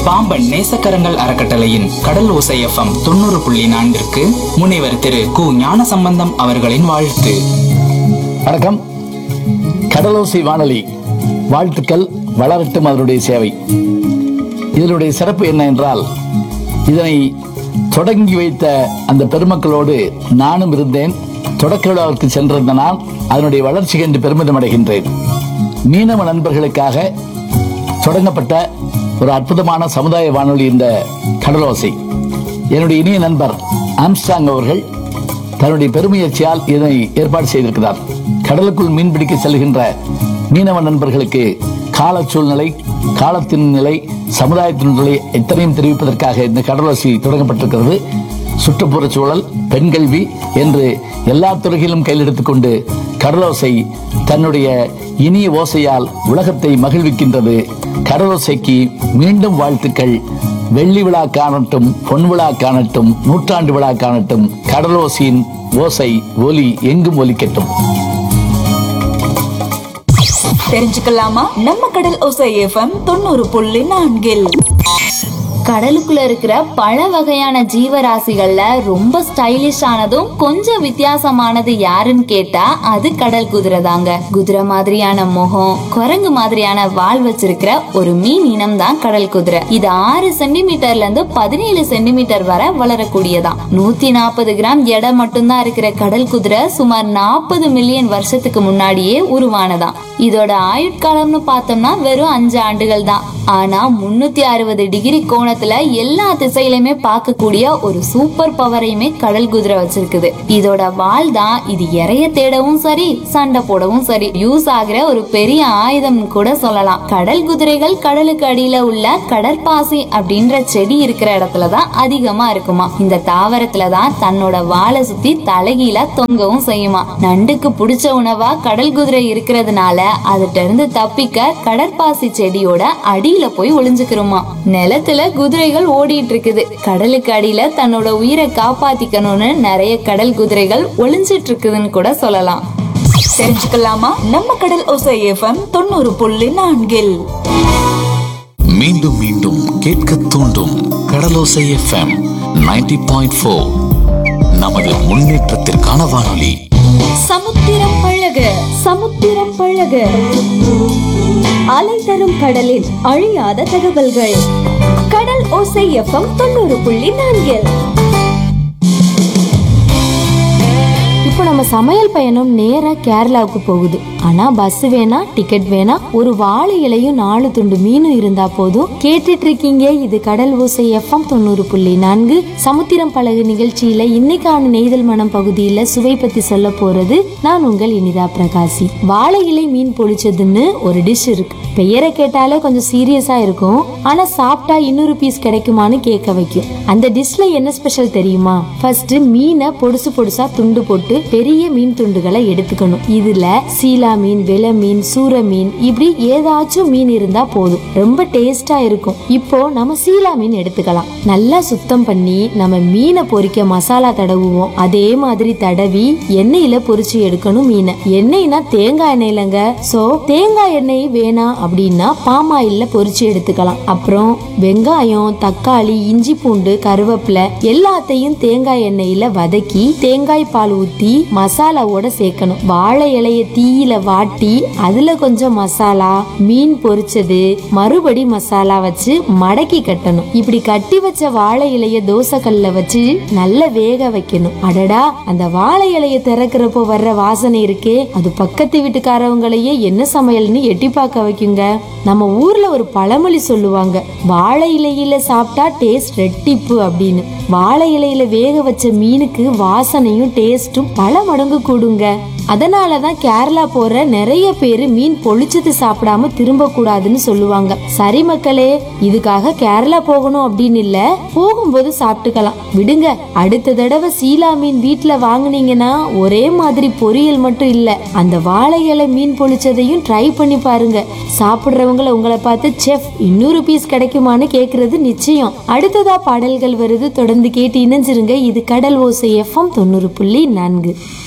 பாம்பன் நேசக்கரங்கள் அறக்கட்டளையின் கடல் ஓசை எஃப்எம் தொண்ணூறு புள்ளி நான்கிற்கு முனைவர் திரு கு ஞானசம்பந்தம் அவர்களின் வாழ்த்து வணக்கம் கடலோசை வானொலி வாழ்த்துக்கள் வளரட்டும் அதனுடைய சேவை இதனுடைய சிறப்பு என்ன என்றால் இதனை தொடங்கி வைத்த அந்த பெருமக்களோடு நானும் இருந்தேன் தொடக்க விழாவிற்கு சென்றிருந்த நான் அதனுடைய வளர்ச்சி கண்டு பெருமிதம் அடைகின்றேன் மீனவ நண்பர்களுக்காக தொடங்கப்பட்ட ஒரு அற்புதமான சமுதாய வானொலி இந்த கடலோசை என்னுடைய இனிய நண்பர் ஆம்ஸ்டாங் அவர்கள் தன்னுடைய பெருமுயற்சியால் இதனை ஏற்பாடு செய்திருக்கிறார் கடலுக்குள் மீன்பிடிக்க செல்கின்ற மீனவ நண்பர்களுக்கு கால சூழ்நிலை காலத்தின் நிலை சமுதாயத்தின் நிலை இத்தனையும் தெரிவிப்பதற்காக இந்த கடலோசி தொடங்கப்பட்டிருக்கிறது சுற்றுப்புறச் சூழல் பெண் கல்வி என்று எல்லா துறைகளிலும் கையில் எடுத்துக்கொண்டு கடலோசை தன்னுடைய இனிய ஓசையால் உலகத்தை மகிழ்விக்கின்றது கடலோசைக்கு மீண்டும் வாழ்த்துக்கள் வெள்ளி விழா காணட்டும் பொன் விழா காணட்டும் நூற்றாண்டு விழா காணட்டும் கடலோசியின் ஓசை ஒலி எங்கும் ஒலிக்கட்டும் தெரிஞ்சுக்கலாமா நம்ம கடல் ஓசை எஃப்எம் தொண்ணூறு புள்ளி நான்கில் கடலுக்குள்ள இருக்கிற பல வகையான ஜீவராசிகள்ல ரொம்ப ஸ்டைலிஷ் ஆனதும் கொஞ்சம் வித்தியாசமானது யாருன்னு கேட்டா அது கடல் குதிரை தாங்க குதிரை மாதிரியான முகம் குரங்கு மாதிரியான வால் வச்சிருக்கிற ஒரு மீன் இனம் தான் கடல் குதிரை இது ஆறு சென்டிமீட்டர்ல இருந்து பதினேழு சென்டிமீட்டர் வரை வளரக்கூடியதான் நூத்தி நாற்பது கிராம் எடை மட்டும்தான் இருக்கிற கடல் குதிரை சுமார் நாற்பது மில்லியன் வருஷத்துக்கு முன்னாடியே உருவானதாம் இதோட ஆயுட்காலம்னு பார்த்தோம்னா வெறும் அஞ்சு ஆண்டுகள் தான் ஆனா முன்னூத்தி அறுபது டிகிரி கோணத்துல எல்லா திசையிலுமே பார்க்கக்கூடிய ஒரு சூப்பர் பவரையுமே கடல் குதிரை வச்சிருக்குது இதோட வால் தான் இது இறைய தேடவும் சரி சண்டை போடவும் சரி யூஸ் ஆகிற ஒரு பெரிய ஆயுதம் கூட சொல்லலாம் கடல் குதிரைகள் கடலுக்கு அடியில உள்ள கடற்பாசி அப்படின்ற செடி இருக்கிற இடத்துல தான் அதிகமா இருக்குமா இந்த தாவரத்துல தான் தன்னோட வாலை சுத்தி தலைகீழ தொங்கவும் செய்யுமா நண்டுக்கு பிடிச்ச உணவா கடல் குதிரை இருக்கிறதுனால அதுட்ட இருந்து தப்பிக்க கடற்பாசி செடியோட அடியில போய் ஒளிஞ்சுக்கிறோமா நிலத்துல குதிரைகள் ஓடிட்டு இருக்குது கடலுக்கு அடியில தன்னோட உயிரை காப்பாத்திக்கணும்னு நிறைய கடல் குதிரைகள் ஒளிஞ்சிட்டு இருக்குதுன்னு கூட சொல்லலாம் தெரிஞ்சுக்கலாமா நம்ம கடல் ஓசை எஃப்எம் தொண்ணூறு புள்ளி நான்கில் மீண்டும் மீண்டும் கேட்க தூண்டும் கடலோசை எஃப்எம் 90.4 பாயிண்ட் ஃபோர் நமது முன்னேற்றத்திற்கான வானொலி சமுத்திரம் பழக சமுத்திரம் பழக அலை தரும் கடலில் அழியாத தகவல்கள் கடல் ஓசை எஃப்எம் தொண்ணூறு புள்ளி நான்கில் இப்போ நம்ம சமையல் பயணம் நேரா கேரளாவுக்கு போகுது ஆனா பஸ் வேணா டிக்கெட் வேணா ஒரு வாழை இலையும் நாலு துண்டு மீனும் இருந்தா போதும் கேட்டுட்டு இருக்கீங்க இது கடல் ஓசை எஃப்எம் தொண்ணூறு புள்ளி நான்கு சமுத்திரம் பழகு நிகழ்ச்சியில இன்னைக்கான நெய்தல் மனம் பகுதியில சுவை பத்தி சொல்ல போறது நான் உங்கள் இனிதா பிரகாசி வாழை இலை மீன் பொழிச்சதுன்னு ஒரு டிஷ் இருக்கு பெயரை கேட்டாலே கொஞ்சம் சீரியஸா இருக்கும் ஆனா சாப்பிட்டா இன்னொரு பீஸ் கிடைக்குமான்னு கேட்க வைக்கும் அந்த டிஷ்ல என்ன ஸ்பெஷல் தெரியுமா ஃபர்ஸ்ட் மீனை பொடுசு பொடுசா துண்டு போட்டு பெரிய மீன் துண்டுகளை எடுத்துக்கணும் இதுல சீலா மீன் வெலை மீன் சூர மீன் இப்படி ஏதாச்சும் மீன் இருந்தா போதும் ரொம்ப டேஸ்டா இருக்கும் இப்போ நம்ம சீலா மீன் எடுத்துக்கலாம் நல்லா சுத்தம் பண்ணி நம்ம மீனை பொரிக்க மசாலா தடவுவோம் அதே மாதிரி தடவி எண்ணெயில பொரிச்சு எடுக்கணும் மீனை எண்ணெய்னா தேங்காய் எண்ணெயிலங்க சோ தேங்காய் எண்ணெய் வேணாம் அப்படின்னா பாமாயில்ல பொரிச்சு எடுத்துக்கலாம் அப்புறம் வெங்காயம் தக்காளி இஞ்சி பூண்டு கருவேப்பிலை எல்லாத்தையும் தேங்காய் எண்ணெயில வதக்கி தேங்காய் பால் ஊத்தி மசாலாவோட சேர்க்கணும் வாழை இலைய தீயில வாட்டி அதுல கொஞ்சம் மசாலா மீன் பொரிச்சது மறுபடி மசாலா வச்சு மடக்கி கட்டணும் இப்படி கட்டி வச்ச வாழை இலைய தோசை கல்ல வச்சு நல்லா வேக வைக்கணும் அடடா அந்த வாழை இலைய திறக்கிறப்போ வர்ற வாசனை இருக்கே அது பக்கத்து வீட்டுக்காரவங்களையே என்ன சமையல்னு எட்டி பார்க்க வைக்குங்க நம்ம ஊர்ல ஒரு பழமொழி சொல்லுவாங்க வாழை இலையில சாப்பிட்டா டேஸ்ட் ரெட்டிப்பு அப்படின்னு வாழை இலையில வேக வச்ச மீனுக்கு வாசனையும் டேஸ்டும் பல மடங்கு கூடுங்க அதனாலதான் கேரளா போற நிறைய பேரு மீன் பொழிச்சது சாப்பிடாம திரும்ப கூடாதுன்னு சொல்லுவாங்க சரி மக்களே இதுக்காக கேரளா போகணும் அப்படின்னு இல்ல போகும்போது சாப்பிட்டுக்கலாம் விடுங்க அடுத்த தடவை சீலா மீன் வீட்டுல வாங்குனீங்கன்னா ஒரே மாதிரி பொரியல் மட்டும் இல்ல அந்த வாழை இலை மீன் பொழிச்சதையும் ட்ரை பண்ணி பாருங்க சாப்பிடுறவங்கள உங்களை பார்த்து செஃப் இன்னொரு பீஸ் கிடைக்குமான்னு கேக்குறது நிச்சயம் அடுத்ததா பாடல்கள் வருது தொடர்ந்து கேட்டு இணைஞ்சிருங்க இது கடல் ஓசை எஃப்எம் தொண்ணூறு புள்ளி நான்கு